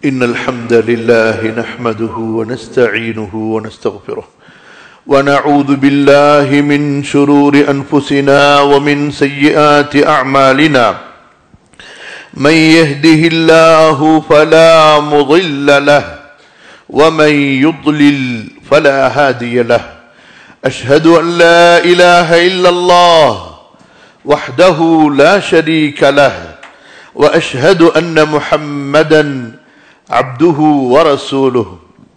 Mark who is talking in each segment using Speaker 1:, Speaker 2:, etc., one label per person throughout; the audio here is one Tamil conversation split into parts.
Speaker 1: إن الحمد لله نحمده ونستعينه ونستغفره ونعوذ بالله من شرور أنفسنا ومن سيئات أعمالنا من يهده الله فلا مضل له ومن يضلل فلا هادي له أشهد أن لا إله إلا الله وحده لا شريك له واشهد ان محمدا عبده ورسوله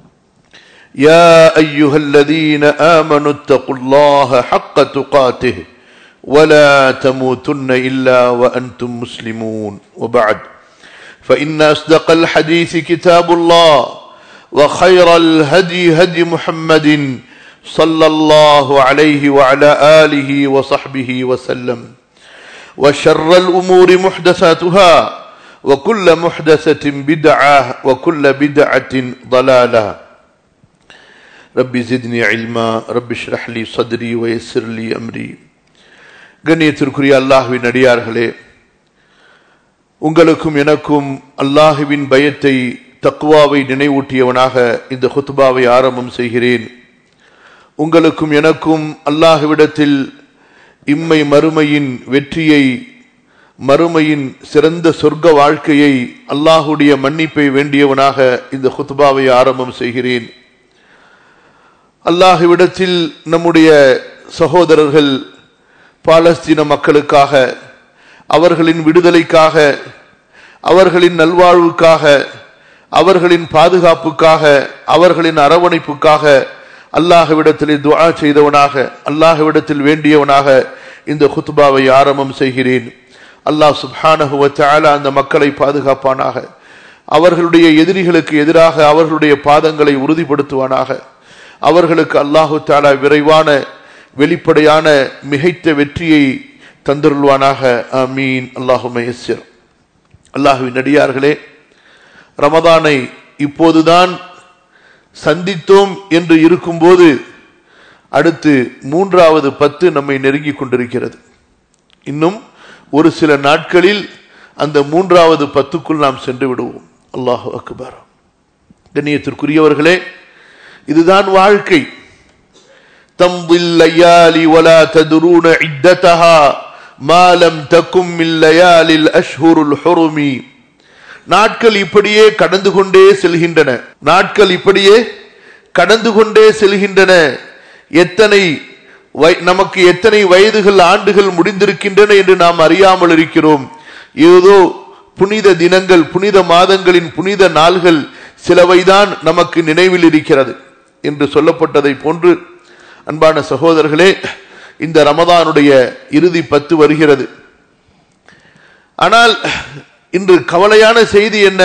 Speaker 1: يا ايها الذين امنوا اتقوا الله حق تقاته ولا تموتن الا وانتم مسلمون وبعد فان اصدق الحديث كتاب الله وخير الهدي هدي محمد صلى الله عليه وعلى اله وصحبه وسلم وشر الأمور محدثاتها وكل محدثة بدعة وكل بدعة ضلالة ربي زدني علما ربي اشرح لي صدري ويسر لي أمري கண்ணியத்திற்குரிய அல்லாஹுவின் அடியார்களே உங்களுக்கும் எனக்கும் அல்லாஹுவின் பயத்தை தக்குவாவை நினைவூட்டியவனாக இந்த ஹுத்பாவை ஆரம்பம் செய்கிறேன் உங்களுக்கும் எனக்கும் அல்லாஹுவிடத்தில் இம்மை மறுமையின் வெற்றியை மறுமையின் சிறந்த சொர்க்க வாழ்க்கையை அல்லாஹுடைய மன்னிப்பை வேண்டியவனாக இந்த ஹுத்பாவை ஆரம்பம் செய்கிறேன் அல்லாஹுவிடத்தில் நம்முடைய சகோதரர்கள் பாலஸ்தீன மக்களுக்காக அவர்களின் விடுதலைக்காக அவர்களின் நல்வாழ்வுக்காக அவர்களின் பாதுகாப்புக்காக அவர்களின் அரவணைப்புக்காக அல்லாஹுவிடத்தில் துவா செய்தவனாக அல்லாஹுவிடத்தில் வேண்டியவனாக இந்த ஹுத்பாவை ஆரம்பம் செய்கிறேன் அல்லாஹ் சுப்ஹானஹுவத்தால அந்த மக்களை பாதுகாப்பானாக அவர்களுடைய எதிரிகளுக்கு எதிராக அவர்களுடைய பாதங்களை உறுதிப்படுத்துவானாக அவர்களுக்கு அல்லாஹு தாலா விரைவான வெளிப்படையான மிகைத்த வெற்றியை தந்துருள்வானாக ஆமீன் அல்லாஹு மயசிர் அல்லாஹுவின் நடிகார்களே ரமதானை இப்போதுதான் சந்தித்தோம் என்று இருக்கும்போது அடுத்து மூன்றாவது பத்து நம்மை நெருங்கி கொண்டிருக்கிறது இன்னும் ஒரு சில நாட்களில் அந்த மூன்றாவது பத்துக்குள் நாம் சென்று விடுவோம் அல்லாஹு அக்பர் கண்ணியத்திற்குரியவர்களே இதுதான் வாழ்க்கை தம்பில் லயாலி வலா ததுரூன இத்ததஹா மாலம் தக்கும் இல்லையாலில் அஷ்ஹுருல் ஹுருமி நாட்கள் இப்படியே கடந்து கொண்டே செல்கின்றன நாட்கள் இப்படியே கடந்து கொண்டே செல்கின்றன எத்தனை நமக்கு எத்தனை வயதுகள் ஆண்டுகள் முடிந்திருக்கின்றன என்று நாம் அறியாமல் இருக்கிறோம் ஏதோ புனித தினங்கள் புனித மாதங்களின் புனித நாள்கள் சிலவைதான் நமக்கு நினைவில் இருக்கிறது என்று சொல்லப்பட்டதை போன்று அன்பான சகோதரர்களே இந்த ரமதானுடைய இறுதி பத்து வருகிறது ஆனால் இன்று கவலையான செய்தி என்ன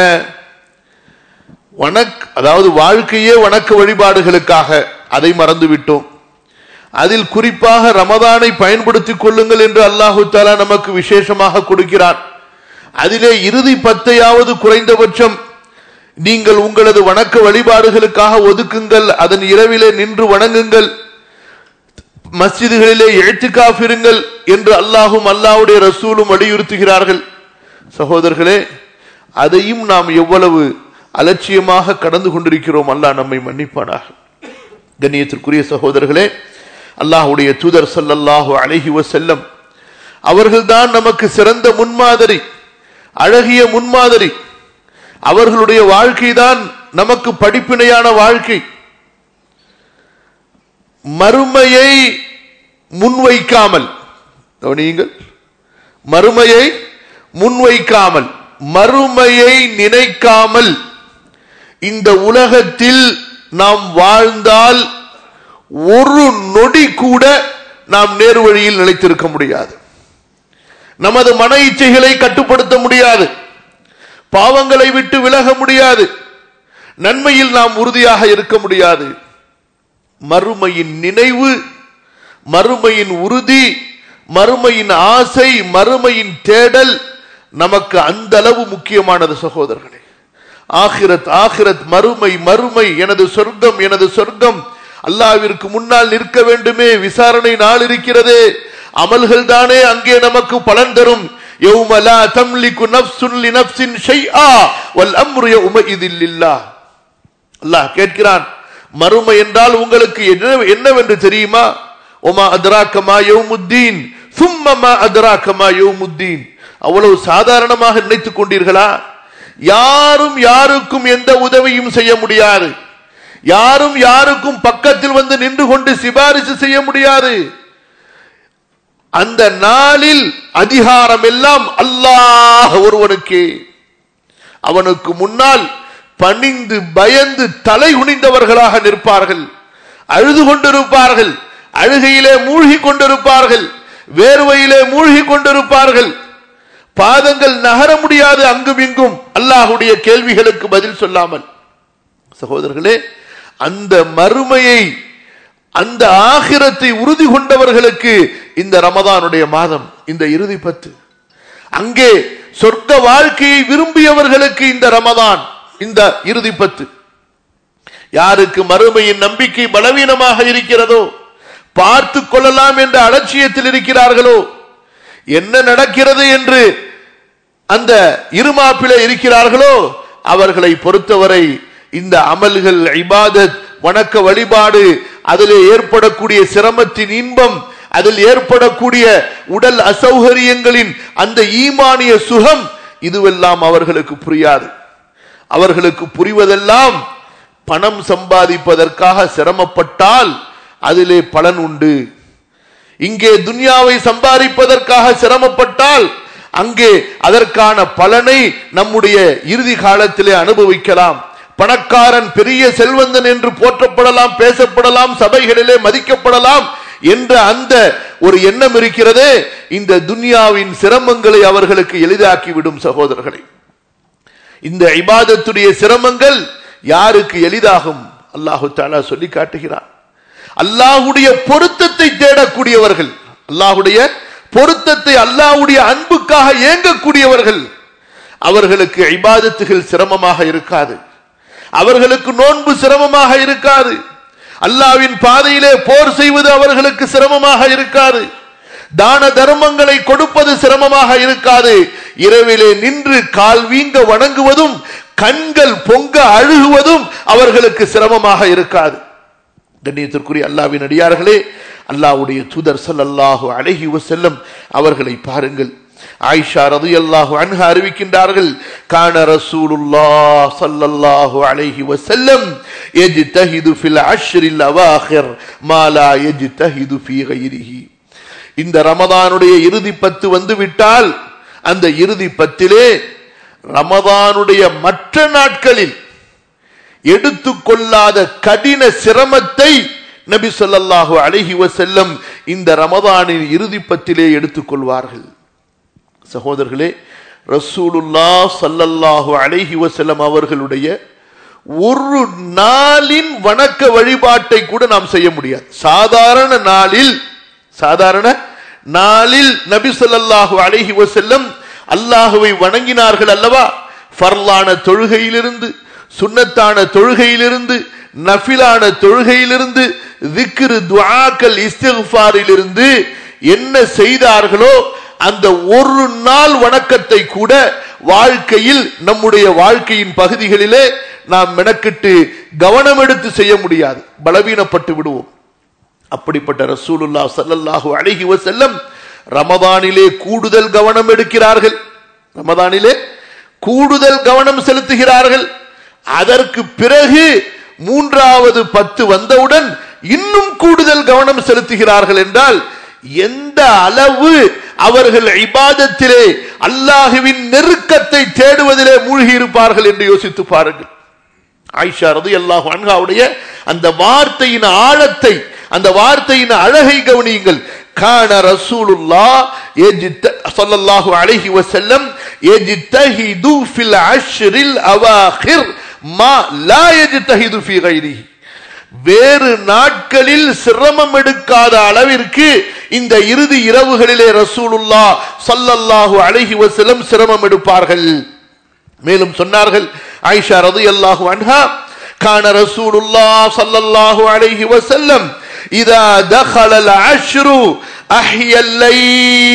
Speaker 1: வணக் அதாவது வாழ்க்கையே வணக்க வழிபாடுகளுக்காக அதை மறந்துவிட்டோம் அதில் குறிப்பாக ரமதானை பயன்படுத்திக் கொள்ளுங்கள் என்று அல்லாஹு தாலா நமக்கு விசேஷமாக கொடுக்கிறான் அதிலே இறுதி பத்தையாவது குறைந்தபட்சம் நீங்கள் உங்களது வணக்க வழிபாடுகளுக்காக ஒதுக்குங்கள் அதன் இரவிலே நின்று வணங்குங்கள் மஸ்ஜிதுகளிலே எழுத்துக்காஃபிருங்கள் என்று அல்லாஹும் அல்லாஹுடைய ரசூலும் வலியுறுத்துகிறார்கள் சகோதரர்களே அதையும் நாம் எவ்வளவு அலட்சியமாக கடந்து கொண்டிருக்கிறோம் அல்லாஹ் நம்மை மன்னிப்பானாக கண்ணியத்திற்குரிய சகோதரர்களே அல்லாஹுடைய தூதர் சல்லல்லாஹு அழகி செல்லம் அவர்கள்தான் நமக்கு சிறந்த முன்மாதிரி அழகிய முன்மாதிரி அவர்களுடைய வாழ்க்கை தான் நமக்கு படிப்பினையான வாழ்க்கை மறுமையை முன்வைக்காமல் கவனியுங்கள் மறுமையை முன்வைக்காமல் மறுமையை நினைக்காமல் இந்த உலகத்தில் நாம் வாழ்ந்தால் ஒரு நொடி கூட நாம் நேரு வழியில் நிலைத்திருக்க முடியாது நமது மன இச்சைகளை கட்டுப்படுத்த முடியாது பாவங்களை விட்டு விலக முடியாது நன்மையில் நாம் உறுதியாக இருக்க முடியாது மறுமையின் நினைவு மறுமையின் உறுதி மறுமையின் ஆசை மறுமையின் தேடல் நமக்கு அந்த அளவு முக்கியமானது சகோதரர்களே ஆகிரத் ஆகிரத் மறுமை மறுமை எனது சொர்க்கம் எனது சொர்க்கம் அல்லாவிற்கு முன்னால் நிற்க வேண்டுமே விசாரணை நாள் இருக்கிறதே அமல்கள் தானே அங்கே நமக்கு பலன் தரும் يوم لا تملك نفس لنفس شيئا والامر يومئذ لله அல்லாஹ் கேட்கிறான் மறுமை என்றால் உங்களுக்கு என்ன என்னவென்று தெரியுமா ஒமா அத்ராக்கமா யௌமுத்தீன் சும்மமா அத்ராக்கமா யௌமுத்தீன் அவ்வளவு சாதாரணமாக நினைத்துக் கொண்டீர்களா யாரும் யாருக்கும் எந்த உதவியும் செய்ய முடியாது யாரும் யாருக்கும் பக்கத்தில் வந்து நின்று கொண்டு சிபாரிசு செய்ய முடியாது அந்த நாளில் அதிகாரம் எல்லாம் அல்லாஹ் ஒருவனுக்கே அவனுக்கு முன்னால் பணிந்து பயந்து தலை குனிந்தவர்களாக நிற்பார்கள் அழுது கொண்டிருப்பார்கள் அழுகையிலே மூழ்கி கொண்டிருப்பார்கள் வேர்வையிலே மூழ்கி கொண்டிருப்பார்கள் பாதங்கள் நகர முடியாது அங்கும் இங்கும் அல்லாஹுடைய கேள்விகளுக்கு பதில் சொல்லாமல் சகோதரர்களே அந்த மறுமையை அந்த ஆகிரத்தை உறுதி கொண்டவர்களுக்கு இந்த ரமதானுடைய மாதம் இந்த இறுதி பத்து அங்கே சொர்க்க வாழ்க்கையை விரும்பியவர்களுக்கு இந்த ரமதான் இந்த இறுதி பத்து யாருக்கு மறுமையின் நம்பிக்கை பலவீனமாக இருக்கிறதோ பார்த்து கொள்ளலாம் என்ற அலட்சியத்தில் இருக்கிறார்களோ என்ன நடக்கிறது என்று அந்த இருமாப்பில இருக்கிறார்களோ அவர்களை பொறுத்தவரை இந்த அமல்கள் இபாதத் வணக்க வழிபாடு அதிலே ஏற்படக்கூடிய சிரமத்தின் இன்பம் அதில் ஏற்படக்கூடிய உடல் அசௌகரியங்களின் அந்த ஈமானிய சுகம் இதுவெல்லாம் அவர்களுக்கு புரியாது அவர்களுக்கு புரிவதெல்லாம் பணம் சம்பாதிப்பதற்காக சிரமப்பட்டால் அதிலே பலன் உண்டு இங்கே துன்யாவை சம்பாதிப்பதற்காக சிரமப்பட்டால் அங்கே அதற்கான பலனை நம்முடைய இறுதி காலத்திலே அனுபவிக்கலாம் பணக்காரன் பெரிய செல்வந்தன் என்று போற்றப்படலாம் பேசப்படலாம் சபைகளிலே மதிக்கப்படலாம் என்ற அந்த ஒரு எண்ணம் இருக்கிறதே இந்த துன்யாவின் சிரமங்களை அவர்களுக்கு எளிதாக்கிவிடும் சகோதரர்களை இந்த இபாதத்துடைய சிரமங்கள் யாருக்கு எளிதாகும் அல்லாஹு தாலா சொல்லி காட்டுகிறார் அல்லாஹுடைய பொருத்தத்தை தேடக்கூடியவர்கள் அல்லாஹுடைய பொருத்தத்தை அல்லாஹுடைய அன்புக்காக ஏங்கக்கூடியவர்கள் அவர்களுக்கு இபாதத்துகள் சிரமமாக இருக்காது அவர்களுக்கு நோன்பு சிரமமாக இருக்காது அல்லாவின் பாதையிலே போர் செய்வது அவர்களுக்கு சிரமமாக இருக்காது தான தர்மங்களை கொடுப்பது சிரமமாக இருக்காது இரவிலே நின்று கால் வீங்க வணங்குவதும் கண்கள் பொங்க அழுகுவதும் அவர்களுக்கு சிரமமாக இருக்காது கண்ணியத்திற்குரிய அல்லாவின் அடியார்களே அல்லாவுடைய தூதர் சல்லல்லாஹு அழகி செல்லம் அவர்களை பாருங்கள் ஆயிஷா ரது அல்லாஹு அன்ஹா அறிவிக்கின்றார்கள் கான ரசூலுல்லா சல்லல்லாஹு அலைஹி வஸல்லம் யஜ்தஹிது ஃபில் அஷ்ரில் அவாஹிர் மா லா யஜ்தஹிது ஃபீ கைரிஹி இந்த ரமதானுடைய இறுதி பத்து வந்து விட்டால் அந்த இறுதி பத்திலே ரமதானுடைய மற்ற நாட்களில் எடுத்துக்கொள்ளாத கடின சிரமத்தை நபி சொல்லாஹு அழகி செல்லம் இந்த ரமதானின் இறுதி பத்திலே எடுத்துக்கொள்வார்கள் சகோதரர்களே ரசூலுல்லா சல்லல்லாஹு அழகி வசல்லம் அவர்களுடைய ஒரு நாளின் வணக்க வழிபாட்டை கூட நாம் செய்ய முடியாது சாதாரண நாளில் சாதாரண நாளில் நபி சொல்லாஹு அழகி வசல்லம் அல்லாஹுவை வணங்கினார்கள் அல்லவா ஃபர்லான தொழுகையிலிருந்து சுண்ணத்தான தொழுகையிலிருந்து நஃபிலான தொழுகையிலிருந்து திக்ரு துவாக்கல் இஸ்திஃபாரிலிருந்து என்ன செய்தார்களோ அந்த ஒரு நாள் வணக்கத்தை கூட வாழ்க்கையில் நம்முடைய வாழ்க்கையின் பகுதிகளிலே நாம் மெனக்கிட்டு கவனம் எடுத்து செய்ய முடியாது பலவீனப்பட்டு விடுவோம் அப்படிப்பட்ட ரசூலுல்லா சல்லல்லாஹு அழகி செல்லம் ரமதானிலே கூடுதல் கவனம் எடுக்கிறார்கள் ரமதானிலே கூடுதல் கவனம் செலுத்துகிறார்கள் அதற்கு பிறகு மூன்றாவது பத்து வந்தவுடன் இன்னும் கூடுதல் கவனம் செலுத்துகிறார்கள் என்றால் எந்த அளவு அவர்கள் இபாதத்திலே அல்லாஹுவின் நெருக்கத்தை தேடுவதிலே மூழ்கி இருப்பார்கள் என்று யோசித்து பாருங்கள் ஆயிஷா ரது அல்லாஹு அன்ஹாவுடைய அந்த வார்த்தையின் ஆழத்தை அந்த வார்த்தையின் அழகை கவனியுங்கள் கான ரசூலுல்லா ஸல்லல்லாஹு அலைஹி வஸல்லம் யஜ்தஹிது ஃபில் அஷ்ரில் அவாஹிர் மா லா யஜ்தஹிது ஃபீ கைரிஹி வேறு நாட்களில் சிரமம் எடுக்காத அளவிற்கு இந்த இறுதி இரவுகளிலே ரசூலுல்லா சல்லல்லாஹு அலைஹி வஸல்லம் சிரமம் எடுப்பார்கள் மேலும் சொன்னார்கள் ஆயிஷா ரலியல்லாஹு அன்ஹா கான ரசூலுல்லா ஸல்லல்லாஹு அலைஹி வஸல்லம் இதா தخل العشر احيا الليل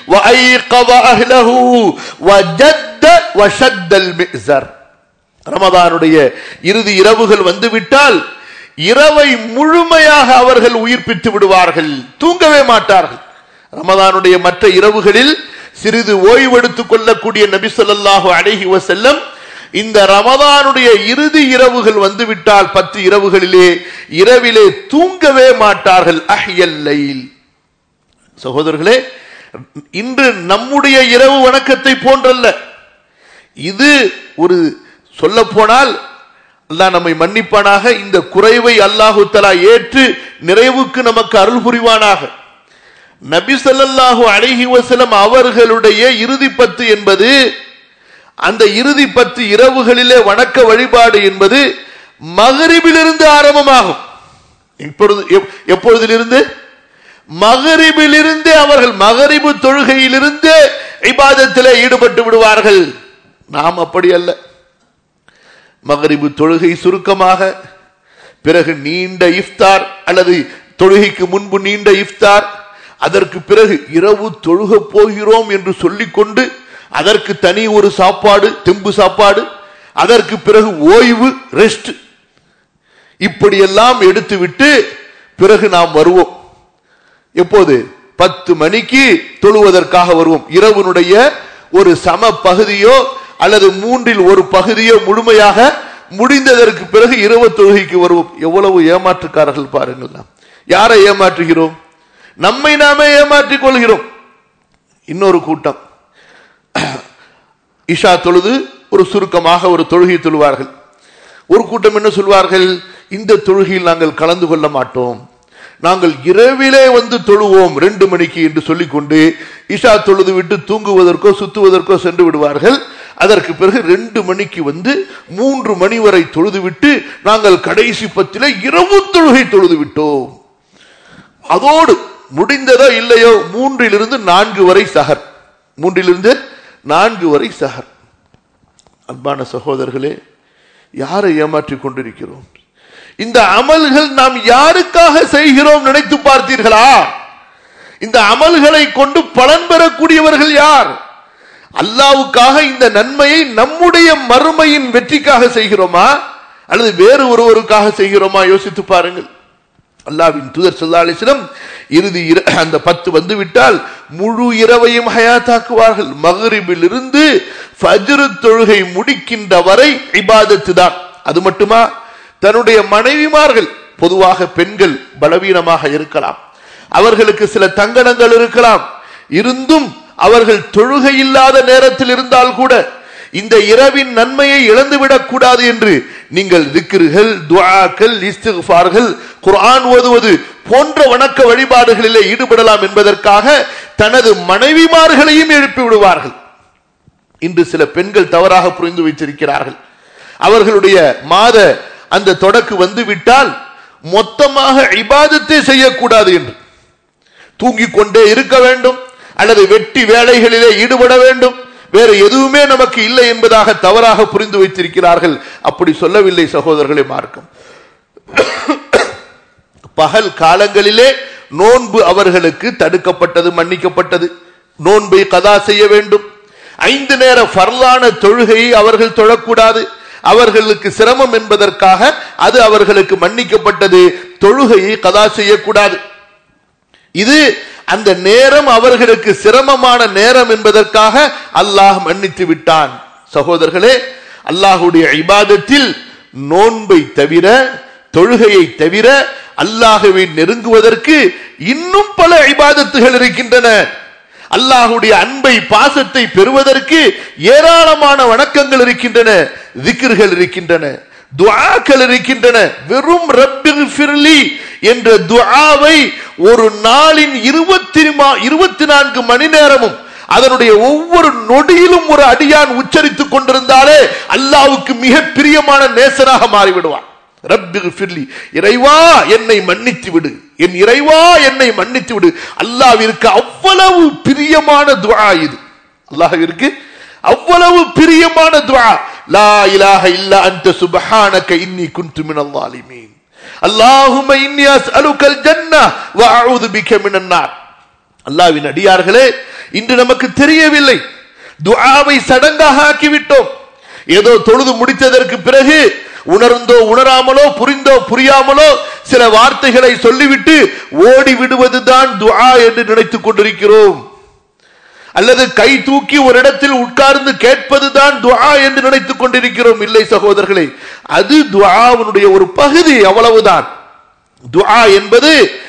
Speaker 1: وأيقظ أهله وجد وشد المئزر ரமதானுடைய இறுதி இரவுகள் வந்துவிட்டால் இரவை முழுமையாக அவர்கள் உயிர்ப்பித்து விடுவார்கள் தூங்கவே மாட்டார்கள் ரமதானுடைய மற்ற இரவுகளில் சிறிது ஓய்வெடுத்துக் கொள்ளக்கூடிய நபி ஸல்லல்லாஹு அலைஹி வஸல்லம் இந்த ரமதானுடைய இறுதி இரவுகள் வந்துவிட்டால் பத்து இரவுகளிலே இரவிலே தூங்கவே மாட்டார்கள் அஹ்யல் லைல் சகோதரர்களே இன்று நம்முடைய இரவு வணக்கத்தை போன்றல்ல இது ஒரு சொல்ல போனால் அல்லாஹ் நம்மை மன்னிப்பானாக இந்த குறைவை அல்லாஹு தலா ஏற்று நிறைவுக்கு நமக்கு அருள் புரிவானாக நபி ஸல்லல்லாஹு அலைஹி வஸல்லம் அவர்களுடைய இறுதி பத்து என்பது அந்த இறுதி பத்து இரவுகளிலே வணக்க வழிபாடு என்பது மகரிபிலிருந்து ஆரம்பமாகும் இப்பொழுது எப்- எப்பொழுதிலிருந்து மகரிபிலிருந்தே அவர்கள் மகரிபு தொழுகையிலிருந்தே இபாதத்திலே ஈடுபட்டு விடுவார்கள் நாம் அப்படி அல்ல மகரிபு தொழுகை சுருக்கமாக பிறகு நீண்ட இஃப்தார் அல்லது தொழுகைக்கு முன்பு நீண்ட இஃப்தார் அதற்கு பிறகு இரவு தொழுக போகிறோம் என்று சொல்லிக்கொண்டு அதற்கு தனி ஒரு சாப்பாடு தெம்பு சாப்பாடு அதற்கு பிறகு ஓய்வு ரெஸ்ட் இப்படியெல்லாம் எடுத்துவிட்டு பிறகு நாம் வருவோம் எப்போது பத்து மணிக்கு தொழுவதற்காக வருவோம் இரவனுடைய ஒரு சம பகுதியோ அல்லது மூன்றில் ஒரு பகுதியோ முழுமையாக முடிந்ததற்கு பிறகு இரவு தொழுகைக்கு வருவோம் எவ்வளவு ஏமாற்றுக்காரர்கள் பாருங்கள் நாம். யாரை ஏமாற்றுகிறோம் நம்மை நாமே ஏமாற்றிக் கொள்கிறோம் இன்னொரு கூட்டம் இஷா தொழுது ஒரு சுருக்கமாக ஒரு தொழுகை தொழுவார்கள் ஒரு கூட்டம் என்ன சொல்வார்கள் இந்த தொழுகையில் நாங்கள் கலந்து கொள்ள மாட்டோம் நாங்கள் இரவிலே வந்து தொழுவோம் ரெண்டு மணிக்கு என்று சொல்லிக்கொண்டு இஷா தொழுது விட்டு தூங்குவதற்கோ சுத்துவதற்கோ சென்று விடுவார்கள் அதற்கு பிறகு ரெண்டு மணிக்கு வந்து மூன்று மணி வரை தொழுது விட்டு நாங்கள் கடைசி பத்தில இரவு தொழுகை தொழுது விட்டோம் அதோடு முடிந்ததோ இல்லையோ மூன்றிலிருந்து நான்கு வரை சஹர் மூன்றிலிருந்து நான்கு வரை சஹர் அன்பான சகோதரர்களே யாரை ஏமாற்றிக் கொண்டிருக்கிறோம் இந்த அமல்கள் நாம் யாருக்காக செய்கிறோம் நினைத்து பார்த்தீர்களா இந்த அமல்களை கொண்டு பலன் பெறக்கூடியவர்கள் யார் அல்லாவுக்காக இந்த நன்மையை நம்முடைய மறுமையின் வெற்றிக்காக செய்கிறோமா அல்லது வேறு ஒருவருக்காக செய்கிறோமா யோசித்து பாருங்கள் அல்லாவின் தூதர் சல்லா அலிஸ்லம் இறுதி இர- அந்த பத்து வந்து விட்டால் முழு இரவையும் ஹயாத்தாக்குவார்கள் மகரிபில் இருந்து ஃபஜ்ரு தொழுகை முடிக்கின்ற வரை இபாதத்து தான் அது மட்டுமா தன்னுடைய மனைவிமார்கள் பொதுவாக பெண்கள் பலவீனமாக இருக்கலாம் அவர்களுக்கு சில தங்கடங்கள் இருக்கலாம் இருந்தும் அவர்கள் தொழுகை இல்லாத நேரத்தில் இருந்தால் கூட இந்த இரவின் நன்மையை இழந்துவிடக் கூடாது என்று நீங்கள் திக்ருகள் துஆக்கள் இஸ்திஃபார்கள் குர்ஆன் ஓதுவது போன்ற வணக்க வழிபாடுகளிலே ஈடுபடலாம் என்பதற்காக தனது மனைவிமார்களையும் எழுப்பி விடுவார்கள் இன்று சில பெண்கள் தவறாக புரிந்து வைத்திருக்கிறார்கள் அவர்களுடைய மாத அந்த தொடக்கு வந்து விட்டால் மொத்தமாக இபாதத்தை செய்யக்கூடாது என்று தூங்கிக் கொண்டே இருக்க வேண்டும் அல்லது வெட்டி வேலைகளிலே ஈடுபட வேண்டும் வேறு எதுவுமே நமக்கு இல்லை என்பதாக தவறாக புரிந்து வைத்திருக்கிறார்கள் அப்படி சொல்லவில்லை சகோதரர்களே மார்க்கம் பகல் காலங்களிலே நோன்பு அவர்களுக்கு தடுக்கப்பட்டது மன்னிக்கப்பட்டது நோன்பை கதா செய்ய வேண்டும் ஐந்து நேர ஃபர்லான தொழுகையை அவர்கள் தொழக்கூடாது அவர்களுக்கு சிரமம் என்பதற்காக அது அவர்களுக்கு மன்னிக்கப்பட்டது தொழுகையை கதா செய்யக்கூடாது இது அந்த நேரம் அவர்களுக்கு சிரமமான நேரம் என்பதற்காக அல்லாஹ் மன்னித்து விட்டான் சகோதரர்களே அல்லாஹுடைய இபாதத்தில் நோன்பை தவிர தொழுகையை தவிர அல்லாஹுவை நெருங்குவதற்கு இன்னும் பல இபாதத்துகள் இருக்கின்றன அல்லாஹுடைய அன்பை பாசத்தை பெறுவதற்கு ஏராளமான வணக்கங்கள் இருக்கின்றன திக்ர்கள் இருக்கின்றன துஆக்கள் இருக்கின்றன வெறும் ரப்பில் ஃபிர்லி என்ற துஆவை ஒரு நாளின் இருபத்தி இருபத்தி நான்கு மணி நேரமும் அதனுடைய ஒவ்வொரு நொடியிலும் ஒரு அடியான் உச்சரித்துக் கொண்டிருந்தாலே அல்லாவுக்கு மிக பிரியமான நேசராக மாறிவிடுவான் ரப்பில் ஃபிர்லி இறைவா என்னை மன்னித்து விடு என் இறைவா என்னை மன்னித்து விடு அல்லாவிற்கு அவ்வளவு பிரியமான துஆ இது அல்லாஹ்விற்கு அவ்வளவு பிரியமான துஆ லா இலாஹ இல்லா அன்த சுப்ஹானக இன்னி குன்து மினல் ஸாலிமீன் அல்லாஹும்ம இன்னி அஸ்அலுகல் ஜன்னah வ அஊது பிக மினன் நார் அல்லாஹ்வின் அடியார்களே இன்று நமக்கு தெரியவில்லை துஆவை சடங்காக ஆக்கிவிட்டோம் ஏதோ தொழுது முடித்ததற்கு பிறகு உணர்ந்தோ உணராமலோ புரிந்தோ புரியாமலோ சில வார்த்தைகளை சொல்லிவிட்டு ஓடி விடுவதுதான் துஆ என்று நினைத்துக் கொண்டிருக்கிறோம் அல்லது கை தூக்கி ஒரு இடத்தில் உட்கார்ந்து கேட்பதுதான் துஆ என்று நினைத்துக் கொண்டிருக்கிறோம் இல்லை சகோதரர்களே அது துஆவினுடைய ஒரு பகுதி அவ்வளவுதான் துஆ என்பது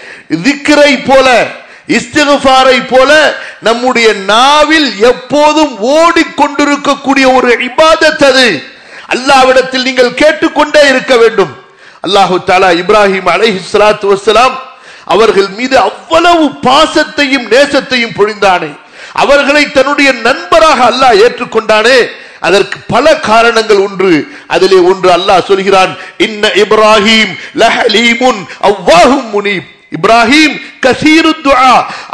Speaker 1: திக்ரை போல இஸ்திகுஃபாரை போல நம்முடைய நாவில் எப்போதும் ஓடிக்கொண்டிருக்கக்கூடிய ஒரு இபாதத் அது அல்லாவிடத்தில் நீங்கள் கேட்டுக்கொண்டே இருக்க வேண்டும் அல்லாஹு தாலா இப்ராஹிம் அலைஹி ஸலாத்து வஸ்ஸலாம் அவர்கள் மீது அவ்வளவு பாசத்தையும் நேசத்தையும் பொழிந்தானே அவர்களை தன்னுடைய நண்பராக அல்லாஹ் ஏற்றுக்கொண்டானே அதற்கு பல காரணங்கள் ஒன்று அதிலே ஒன்று அல்லாஹ் சொல்கிறான் இன்ன இப்ராஹிம் லஹலீமுன் அவ்வாஹும் முனீப் இப்ராஹிம் கசீரு துஆ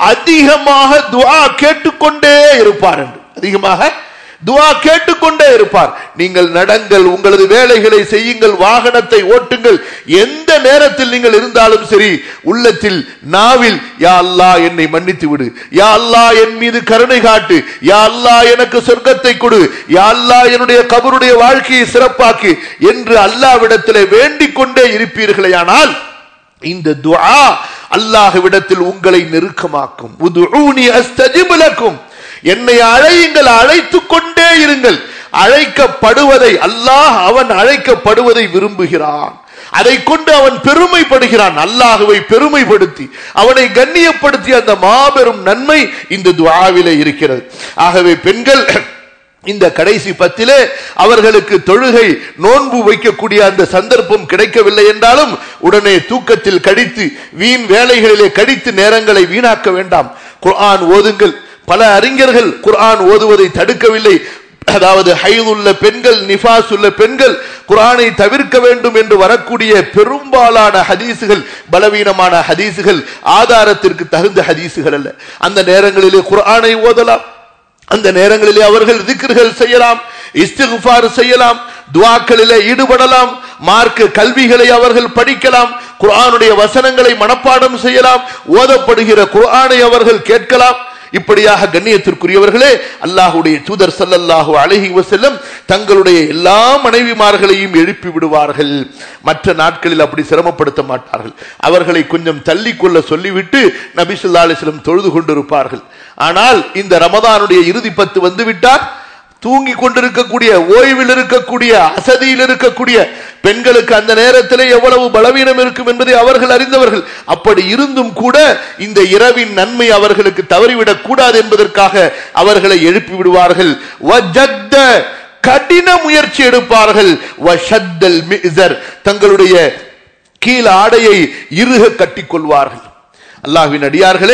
Speaker 1: அதிகமாக துஆ கேட்டுக்கொண்டே இருப்பார் என்று அதிகமாக துஆ கேட்டுக்கொண்டே இருப்பார் நீங்கள் நடங்கள் உங்களது வேலைகளை செய்யுங்கள் வாகனத்தை ஓட்டுங்கள் எந்த நேரத்தில் நீங்கள் இருந்தாலும் சரி உள்ளத்தில் நாவில் யா அல்லாஹ் என்னை மன்னித்து விடு யா அல்லாஹ் என் மீது கருணை காட்டு யா அல்லாஹ் எனக்கு சொர்க்கத்தை கொடு யா அல்லாஹ் என்னுடைய கபருடைய வாழ்க்கையை சிறப்பாக்கு என்று அல்லாவிடத்திலே வேண்டிக் கொண்டே இருப்பீர்களேயானால் இந்த துஆ அல்லாஹ்விடத்தில் உங்களை நெருக்கமாக்கும் உதுஊனி அஸ்தஜிப் லக்கும் என்னை அழையுங்கள் அழைத்துக் கொண்டே இருங்கள் அழைக்கப்படுவதை அல்லாஹ் அவன் அழைக்கப்படுவதை விரும்புகிறான் அதை கொண்டு அவன் பெருமைப்படுகிறான் அல்லாஹுவை பெருமைப்படுத்தி அவனை கண்ணியப்படுத்தி அந்த மாபெரும் நன்மை இந்த துஆவிலே இருக்கிறது ஆகவே பெண்கள் இந்த கடைசி பத்திலே அவர்களுக்கு தொழுகை நோன்பு வைக்கக்கூடிய அந்த சந்தர்ப்பம் கிடைக்கவில்லை என்றாலும் உடனே தூக்கத்தில் கடித்து வீண் வேலைகளிலே கடித்து நேரங்களை வீணாக்க வேண்டாம் குர்ஆன் ஓதுங்கள் பல அறிஞர்கள் குர்ஆன் ஓதுவதை தடுக்கவில்லை அதாவது ஹைதுள்ள பெண்கள் நிஃபாஸ் உள்ள பெண்கள் குரானை தவிர்க்க வேண்டும் என்று வரக்கூடிய பெரும்பாலான ஹதீசுகள் பலவீனமான ஹதீசுகள் ஆதாரத்திற்கு தகுந்த ஹதீசுகள் அல்ல அந்த நேரங்களிலே குர்ஆனை ஓதலாம் அந்த நேரங்களிலே அவர்கள் திக்ர்கள் செய்யலாம் இஸ்திகுஃபார் செய்யலாம் துவாக்களிலே ஈடுபடலாம் மார்க்க கல்விகளை அவர்கள் படிக்கலாம் குர்ஆனுடைய வசனங்களை மனப்பாடம் செய்யலாம் ஓதப்படுகிற குர்ஆனை அவர்கள் கேட்கலாம் இப்படியாக கண்ணியத்திற்குரியவர்களே அல்லாஹுடைய தூதர் சல்லல்லாஹு அழகி வசல்லம் தங்களுடைய எல்லா மனைவிமார்களையும் எழுப்பி விடுவார்கள் மற்ற நாட்களில் அப்படி சிரமப்படுத்த மாட்டார்கள் அவர்களை கொஞ்சம் தள்ளிக்கொள்ள சொல்லிவிட்டு நபி சொல்லா அலிஸ்லம் தொழுது கொண்டிருப்பார்கள் ஆனால் இந்த ரமதானுடைய இறுதி பத்து வந்து விட்டார் தூங்கி கொண்டிருக்கக்கூடிய ஓய்வில் இருக்கக்கூடிய அசதியில் இருக்கக்கூடிய பெண்களுக்கு அந்த நேரத்திலே எவ்வளவு பலவீனம் இருக்கும் என்பதை அவர்கள் அறிந்தவர்கள் அப்படி இருந்தும் கூட இந்த இரவின் நன்மை அவர்களுக்கு தவறிவிடக் கூடாது என்பதற்காக அவர்களை எழுப்பி விடுவார்கள் வஜத்த கடின முயற்சி எடுப்பார்கள் வஷத்தல் மிஸர் தங்களுடைய கீழ் ஆடையை இறுக கட்டிக்கொள்வார்கள் அல்லாஹ்வின் அடியார்களே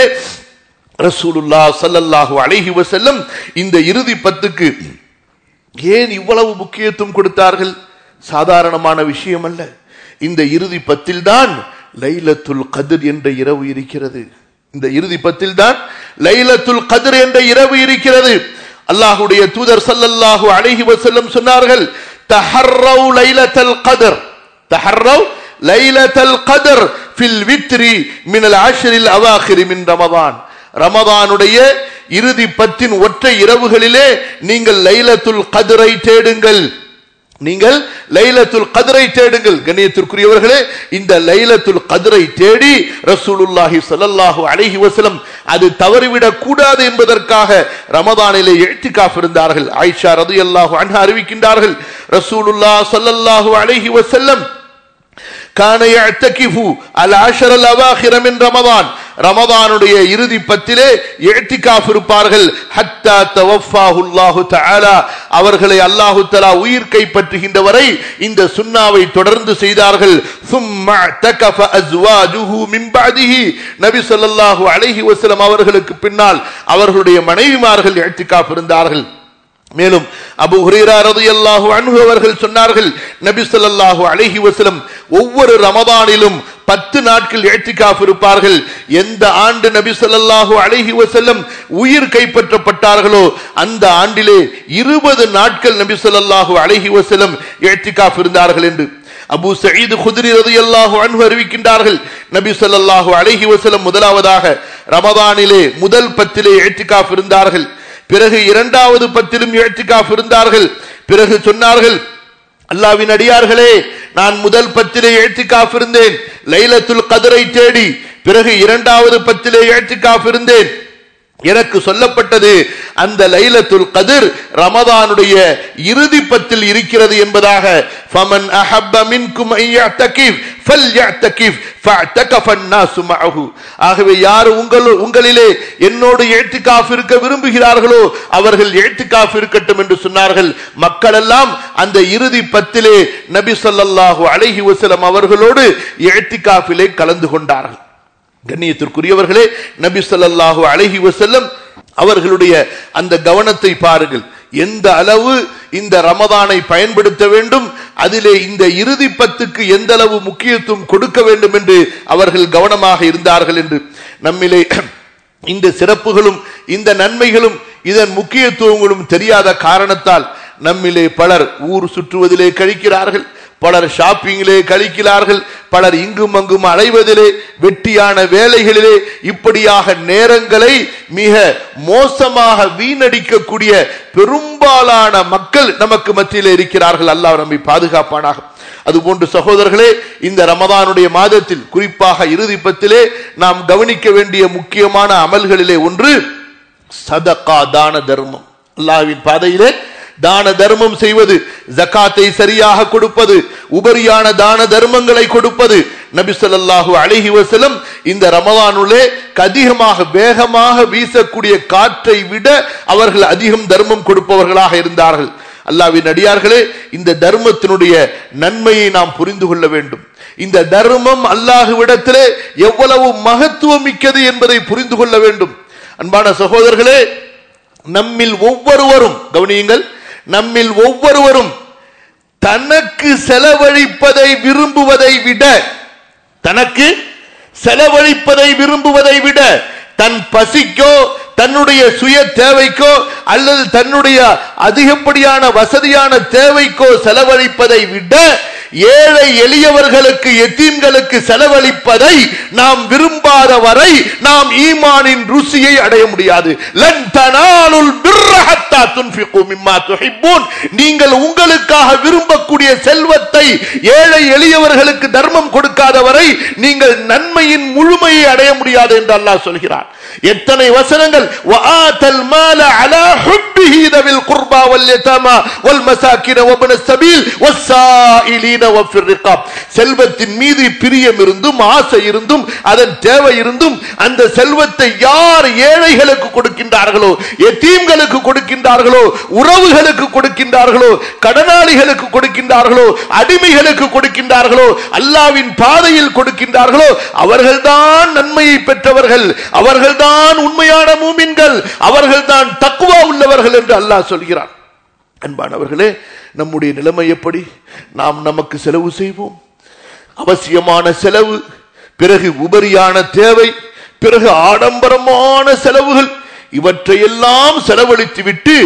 Speaker 1: ரசூலுல்லா சல்லல்லாஹு அலைஹி வஸல்லம் இந்த இறுதி பத்துக்கு ஏன் இவ்வளவு முக்கியத்துவம் கொடுத்தார்கள் சாதாரணமான விஷயம் அல்ல இந்த இறுதி பத்தில் தான் லைலத்துல் கதிர் என்ற இரவு இருக்கிறது இந்த இறுதி பத்தில் தான் லைலத்துல் கதிர் என்ற இரவு இருக்கிறது அல்லாஹுடைய தூதர் சல்லல்லாஹு அலைஹி வஸல்லம் சொன்னார்கள் தஹர்ரவு லைலத்தல் கதர் தஹர்ரவு லைலத்தல் கதர் ஃபில் வித்ரி மினல் ஆஷரில் அவாஹிரி மின் ரமதான் ரமதானுடைய இறுதி பத்தின் ஒற்றை இரவுகளிலே நீங்கள் லைலத்துல் கதிரை தேடுங்கள் நீங்கள் லைலத்துல் கதிரை தேடுங்கள் கண்ணியத்திற்குரியவர்களே இந்த லைலத்துல் கதிரை தேடி ரசூலுல்லாஹி ஸல்லல்லாஹு அலைஹி வஸல்லம் அது தவறிவிடக் கூடாது என்பதற்காக ரமதானிலே இழ்த்திகாஃப் இருந்தார்கள் ஆயிஷா ரலியல்லாஹு அன்ஹா அறிவிக்கின்றார்கள் ரசூலுல்லாஹ் ஸல்லல்லாஹு அலைஹி வஸல்லம் கான யஅ்தகிஃபு அல் அஷர் அல் அவாஹிர மின் ரமதான் ரமதானுடைய இறுதி பத்திலே இழ்த்திகாஃப் இருப்பார்கள் ஹத்தா தவஃபாஹு அல்லாஹு தஆலா அவர்களை அல்லாஹு தஆலா உயிர் கைப்பற்றுகின்ற வரை இந்த சுன்னாவை தொடர்ந்து செய்தார்கள் சும்ம தகஃப அஸ்வாஜுஹு மின் பஅதிஹி நபி ஸல்லல்லாஹு அலைஹி வஸல்லம் அவர்களுக்கு பின்னால் அவர்களுடைய மனைவிமார்கள் இழ்த்திகாஃப் இருந்தார்கள் மேலும் அபு ஹுரேரா ரலியல்லாஹு அன்ஹு அவர்கள் சொன்னார்கள் நபி ஸல்லல்லாஹு அலைஹி வஸல்லம் ஒவ்வொரு ரமதானிலும் பத்து நாட்கள் இழ்த்திகாஃப் இருப்பார்கள் எந்த ஆண்டு நபி ஸல்லல்லாஹு அலைஹி வஸல்லம் உயிர் கைப்பற்றப்பட்டார்களோ அந்த ஆண்டிலே இருபது நாட்கள் நபி ஸல்லல்லாஹு அலைஹி வஸல்லம் இழ்த்திகாஃப் இருந்தார்கள் என்று அபு சயீது குதிரி ரதியல்லாஹு அன்ஹு அறிவிக்கின்றார்கள் நபி ஸல்லல்லாஹு அலைஹி வஸல்லம் முதலாவதாக ரமதானிலே முதல் பத்திலே ஏற்றிகாஃப் இருந்தார்கள் பிறகு இரண்டாவது பத்திலும் ஏற்றிகாஃப் இருந்தார்கள் பிறகு சொன்னார்கள் அல்லாவின் அடியார்களே நான் முதல் பத்திலே ஏற்றிகாஃப் இருந்தேன் லைலத்துல் கதிரை தேடி பிறகு இரண்டாவது பத்திலே ஏற்றிகாஃப் இருந்தேன் எனக்கு சொல்லப்பட்டது அந்த லைலத்துல் கதிர் ரமதானுடைய இறுதி பத்தில் இருக்கிறது என்பதாக ஃபமன் அஹப்ப மின்கும் ஐயத்தகிஃப் ஃபல்யத்தகிஃப் ஃபஅதகஃப الناس معه ஆகவே யார் உங்கள் உங்களிலே என்னோடு இழ்த்திகாஃப் இருக்க விரும்புகிறார்களோ அவர்கள் இழ்த்திகாஃப் இருக்கட்டும் என்று சொன்னார்கள் மக்கள் எல்லாம் அந்த இறுதி பத்திலே நபி ஸல்லல்லாஹு அலைஹி வஸல்லம் அவர்களோடு இழ்த்திகாஃபிலே கலந்து கொண்டார்கள் கண்ணியத்திற்குரியவர்களே நபி ஸல்லல்லாஹு அலைஹி வஸல்லம் அவர்களுடைய அந்த கவனத்தை பாருங்கள் எந்த அளவு இந்த ரமதானை பயன்படுத்த வேண்டும் அதிலே இந்த இறுதி பத்துக்கு எந்த அளவு முக்கியத்துவம் கொடுக்க வேண்டும் என்று அவர்கள் கவனமாக இருந்தார்கள் என்று நம்மிலே இந்த சிறப்புகளும் இந்த நன்மைகளும் இதன் முக்கியத்துவங்களும் தெரியாத காரணத்தால் நம்மிலே பலர் ஊர் சுற்றுவதிலே கழிக்கிறார்கள் பலர் ஷாப்பிங்கிலே கழிக்கிறார்கள் பலர் இங்கும் அங்கும் அலைவதிலே வெட்டியான வேலைகளிலே இப்படியாக நேரங்களை மிக மோசமாக வீணடிக்கக்கூடிய பெரும்பாலான மக்கள் நமக்கு மத்தியிலே இருக்கிறார்கள் அல்லாஹ் நம்மை பாதுகாப்பானாக அதுபோன்று சகோதரர்களே இந்த ரமதானுடைய மாதத்தில் குறிப்பாக இறுதி பத்திலே நாம் கவனிக்க வேண்டிய முக்கியமான அமல்களிலே ஒன்று சதகா தான தர்மம் அல்லாஹ்வின் பாதையிலே தான தர்மம் செய்வது ஜக்காத்தை சரியாக கொடுப்பது உபரியான தான தர்மங்களை கொடுப்பது நபி ஸல்லல்லாஹு அலைஹி வஸல்லம் இந்த ரமலானுள்ளே அதிகமாக வேகமாக வீசக்கூடிய காற்றை விட அவர்கள் அதிகம் தர்மம் கொடுப்பவர்களாக இருந்தார்கள் அல்லாவின் அடியார்களே இந்த தர்மத்தினுடைய நன்மையை நாம் புரிந்து கொள்ள வேண்டும் இந்த தர்மம் அல்லாஹுவிடத்திலே எவ்வளவு மகத்துவம் மிக்கது என்பதை புரிந்து கொள்ள வேண்டும் அன்பான சகோதரர்களே நம்மில் ஒவ்வொருவரும் கவனியுங்கள் நம்மில் ஒவ்வொருவரும் தனக்கு செலவழிப்பதை விரும்புவதை விட தனக்கு செலவழிப்பதை விரும்புவதை விட தன் பசிக்கோ தன்னுடைய சுய தேவைக்கோ அல்லது தன்னுடைய அதிகப்படியான வசதியான தேவைக்கோ செலவழிப்பதை விட ஏழை எளியவர்களுக்கு எத்தீன்களுக்கு செலவழிப்பதை நாம் விரும்பாத வரை நாம் ஈமானின் ருசியை அடைய முடியாது லன் தனாலுல் பிர்ர ஹத்தா துன்ஃபிகு மிம்மா துஹிப்பூன் நீங்கள் உங்களுக்காக விரும்பக்கூடிய செல்வத்தை ஏழை எளியவர்களுக்கு தர்மம் கொடுக்காத வரை நீங்கள் நன்மையின் முழுமையை அடைய முடியாது என்று அல்லாஹ் சொல்கிறார் எத்தனை வசனங்கள் وآت المال على حبه ذوي القربى واليتامى والمساكين وابن السبيل والسائلين وفي الرقاب செல்வத்தின் மீது பிரியம் இருந்தும் ஆசை இருந்தும் அதன் தேவை இருந்தும் அந்த செல்வத்தை யார் ஏழைகளுக்கு கொடுக்கின்றார்களோ எத்தீம்களுக்கு கொடுக்கின்றார்களோ உறவுகளுக்கு கொடுக்கின்றார்களோ கடனாளிகளுக்கு கொடுக்கின்றார்களோ அடிமைகளுக்கு கொடுக்கின்றார்களோ அல்லாவின் பாதையில் கொடுக்கின்றார்களோ அவர்கள்தான் நன்மையை பெற்றவர்கள் அவர்கள்தான் உண்மையான மூமின்கள் அவர்கள்தான் தக்குவா உள்ளவர்கள் என்று அல்லாஹ் சொல்கிறான் அன்பானவர்களே நம்முடைய நிலைமை எப்படி நாம் நமக்கு செலவு செய்வோம் அவசியமான செலவு பிறகு உபரியான தேவை பிறகு ஆடம்பரமான செலவுகள் இவற்றையெல்லாம் செலவழித்து விட்டு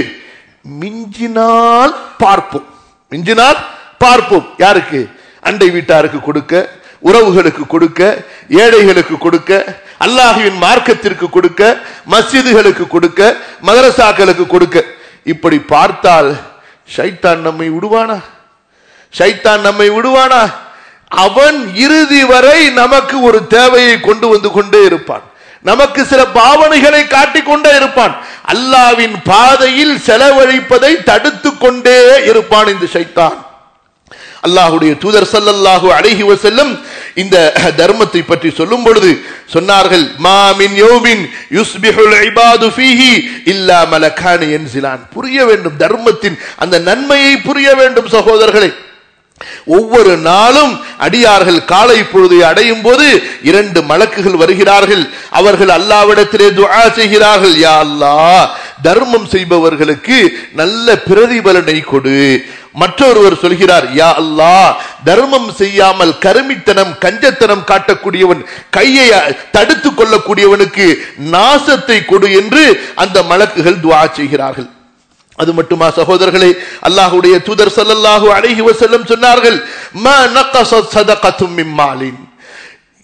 Speaker 1: மிஞ்சினால் பார்ப்போம் மிஞ்சினால் பார்ப்போம் யாருக்கு அண்டை வீட்டாருக்கு கொடுக்க உறவுகளுக்கு கொடுக்க ஏழைகளுக்கு கொடுக்க அல்லாஹுவின் மார்க்கத்திற்கு கொடுக்க மஸ்ஜிதுகளுக்கு கொடுக்க மதரசாக்களுக்கு கொடுக்க இப்படி பார்த்தால் ஷைத்தான் நம்மை விடுவானா ஷைத்தான் நம்மை விடுவானா அவன் இறுதி வரை நமக்கு ஒரு தேவையை கொண்டு வந்து கொண்டே இருப்பான் நமக்கு சில பாவனைகளை காட்டிக் கொண்டே இருப்பான் அல்லாவின் பாதையில் செலவழிப்பதை தடுத்து கொண்டே இருப்பான் இந்த ஷைத்தான் அல்லாஹுடைய தூதர் சல்லல்லாஹு அலைஹி வஸல்லம் இந்த தர்மத்தை பற்றி சொல்லும் பொழுது சொன்னார்கள் மாமின் யோமின் யுஸ்பிஹுல் இபாது ஃபீஹி இல்லா மலகான் என்சிலான் புரிய வேண்டும் தர்மத்தின் அந்த நன்மையை புரிய வேண்டும் சகோதரர்களே ஒவ்வொரு நாளும் அடியார்கள் காலை பொழுதை அடையும் போது இரண்டு மலக்குகள் வருகிறார்கள் அவர்கள் அல்லாவிடத்திலே துஆ செய்கிறார்கள் யா அல்லாஹ் தர்மம் செய்பவர்களுக்கு நல்ல பிரதிபலனை கொடு மற்றொருவர் சொல்கிறார் யா அல்லாஹ் தர்மம் செய்யாமல் கருமித்தனம் கஞ்சத்தனம் காட்டக்கூடியவன் கையை தடுத்துக் கொள்ளக்கூடியவனுக்கு நாசத்தை கொடு என்று அந்த மலக்குகள் துஆ செய்கிறார்கள் அது மட்டுமா சகோதரர்களே அல்லாஹுடைய தூதர் சல்லல்லாஹு அலைஹி வஸல்லம் சொன்னார்கள் மா நகஸத் ஸதகத்தும் மின் மாலின்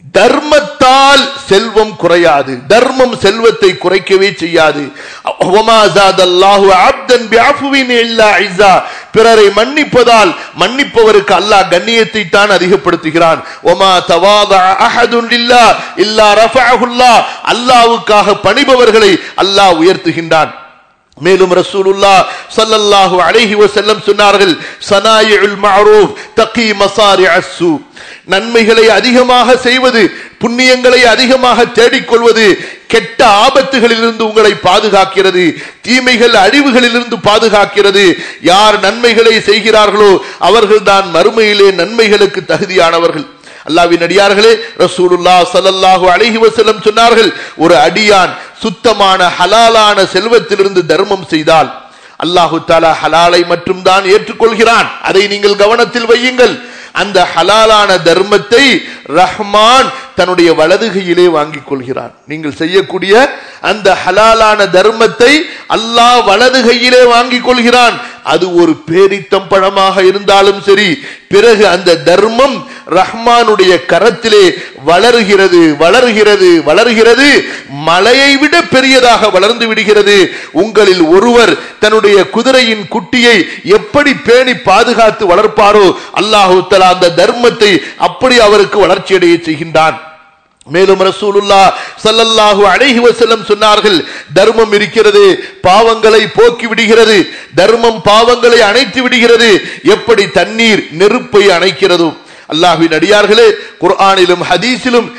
Speaker 1: தர்மத்தால் செல்வம் குறையாது தர்மம் செல்வத்தை குறைக்கவே செய்யாது وَمَا زَادَ اللَّهُ عَبْدًا بِعَفْوٍ إِلَّا عِزًّا. பிறரை மன்னிப்பதால் மன்னிப்பவருக்கு அல்லாஹ் கண்ணியத்தை தான் அதிகப்படுத்துகிறான் ஒமா தவாதா அஹதுன் இல்லா இல்லா ரஃபஅஹுல்லா அல்லாஹ்வுக்காக பணிபவர்களை அல்லாஹ் உயர்த்துகின்றான் மேலும் ரசூலுல்லா ஸல்லல்லாஹு அலைஹி வஸல்லம் சொன்னார்கள் சனாயிஉல் மஅரூஃப் தகி மசாரிஅஸ் சூ நன்மைகளை அதிகமாக செய்வது புண்ணியங்களை அதிகமாக தேடிக்கொள்வது கெட்ட ஆபத்துகளிலிருந்து உங்களை பாதுகாக்கிறது தீமைகள் அழிவுகளிலிருந்து பாதுகாக்கிறது யார் நன்மைகளை செய்கிறார்களோ அவர்கள்தான் மறுமையிலே நன்மைகளுக்கு தகுதியானவர்கள் அல்லாவின் அடியார்களே ரசூலுல்லா ஸல்லல்லாஹு அலைஹி வஸல்லம் சொன்னார்கள் ஒரு அடியான் சுத்தமான ஹலாலான செல்வத்திலிருந்து தர்மம் செய்தால் அல்லாஹு தாலா ஹலாலை மட்டும் தான் ஏற்றுக்கொள்கிறான் அதை நீங்கள் கவனத்தில் வையுங்கள் அந்த ஹலாலான தர்மத்தை ரஹ்மான் தன்னுடைய வலதுகையிலே வாங்கிக் கொள்கிறான் நீங்கள் செய்யக்கூடிய அந்த ஹலாலான தர்மத்தை அல்லாஹ் வலதுகையிலே வாங்கிக் கொள்கிறான் அது ஒரு பேரித்தம் பழமாக இருந்தாலும் சரி பிறகு அந்த தர்மம் ரஹ்மானுடைய கரத்திலே வளருகிறது வளர்கிறது வளர்கிறது மலையை விட பெரியதாக வளர்ந்து விடுகிறது உங்களில் ஒருவர் தன்னுடைய குதிரையின் குட்டியை எப்படி பேணி பாதுகாத்து வளர்ப்பாரோ அல்லாஹு தலா அந்த தர்மத்தை அப்படி அவருக்கு வளர்ச்சியடைய செய்கின்றான் மேலும் ரசூலுல்லா ஸல்லல்லாஹு அலைஹி வஸல்லம் சொன்னார்கள் தர்மம் இருக்கிறது பாவங்களை போக்கி விடுகிறது தர்மம் பாவங்களை அணைத்து விடுகிறது எப்படி தண்ணீர் நெருப்பை அணைக்கிறதோ அல்லாஹ்வின் அடியார்களே குர்ஆனிலும் ஹதீஸிலும்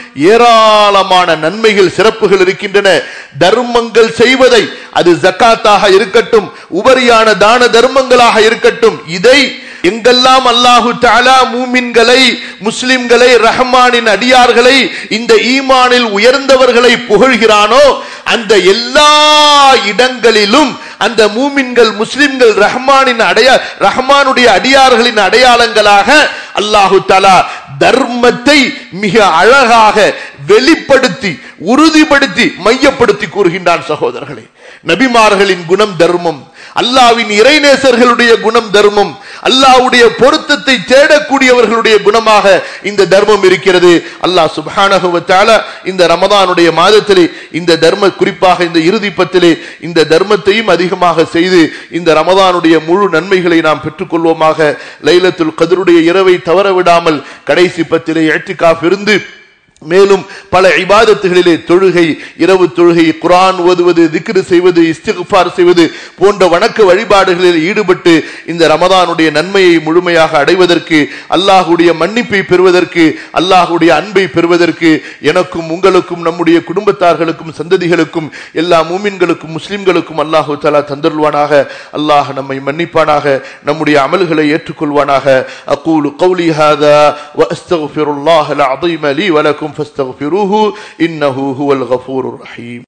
Speaker 1: ஏராளமான நன்மைகள் சிறப்புகள் இருக்கின்றன தர்மங்கள் செய்வதை அது ஜக்காத்தாக இருக்கட்டும் உபரியான தான தர்மங்களாக இருக்கட்டும் இதை எங்கெல்லாம் அல்லாஹு தாலா மூமின்களை முஸ்லிம்களை ரஹ்மானின் அடியார்களை இந்த ஈமானில் உயர்ந்தவர்களை புகழ்கிறானோ அந்த எல்லா இடங்களிலும் அந்த மூமின்கள் முஸ்லிம்கள் ரஹ்மானின் அடைய ரஹ்மானுடைய அடியார்களின் அடையாளங்களாக அல்லாஹு தாலா தர்மத்தை மிக அழகாக வெளிப்படுத்தி உறுதிப்படுத்தி மையப்படுத்தி கூறுகின்றான் சகோதரர்களே நபிமார்களின் குணம் தர்மம் அல்லாவின் இறைநேசர்களுடைய குணம் தர்மம் அல்லாவுடைய பொருத்தத்தை தேடக்கூடியவர்களுடைய குணமாக இந்த தர்மம் இருக்கிறது அல்லாஹ் சுபானகுவத்தால இந்த ரமதானுடைய மாதத்திலே இந்த தர்ம குறிப்பாக இந்த இறுதி பத்திலே இந்த தர்மத்தையும் அதிகமாக செய்து இந்த ரமதானுடைய முழு நன்மைகளை நாம் பெற்றுக்கொள்வோமாக லைலத்துல் கதருடைய இரவை தவற விடாமல் கடைசி பத்திலே எட்டிக்காஃப் இருந்து மேலும் பல இபாதத்துகளிலே தொழுகை இரவு தொழுகை குரான் ஓதுவது திக்ரு செய்வது இஸ்திஃபார் செய்வது போன்ற வணக்க வழிபாடுகளில் ஈடுபட்டு இந்த ரமதானுடைய நன்மையை முழுமையாக அடைவதற்கு அல்லாஹுடைய மன்னிப்பை பெறுவதற்கு அல்லாஹுடைய அன்பை பெறுவதற்கு எனக்கும் உங்களுக்கும் நம்முடைய குடும்பத்தார்களுக்கும் சந்ததிகளுக்கும் எல்லா மூமின்களுக்கும் முஸ்லிம்களுக்கும் அல்லாஹு தலா தந்தருள்வானாக அல்லாஹ் நம்மை மன்னிப்பானாக நம்முடைய அமல்களை ஏற்றுக்கொள்வானாக அகூலு கௌலி ஹாதா وأستغفر الله العظيم لي ولكم فاستغفروه إنه هو الغفور الرحيم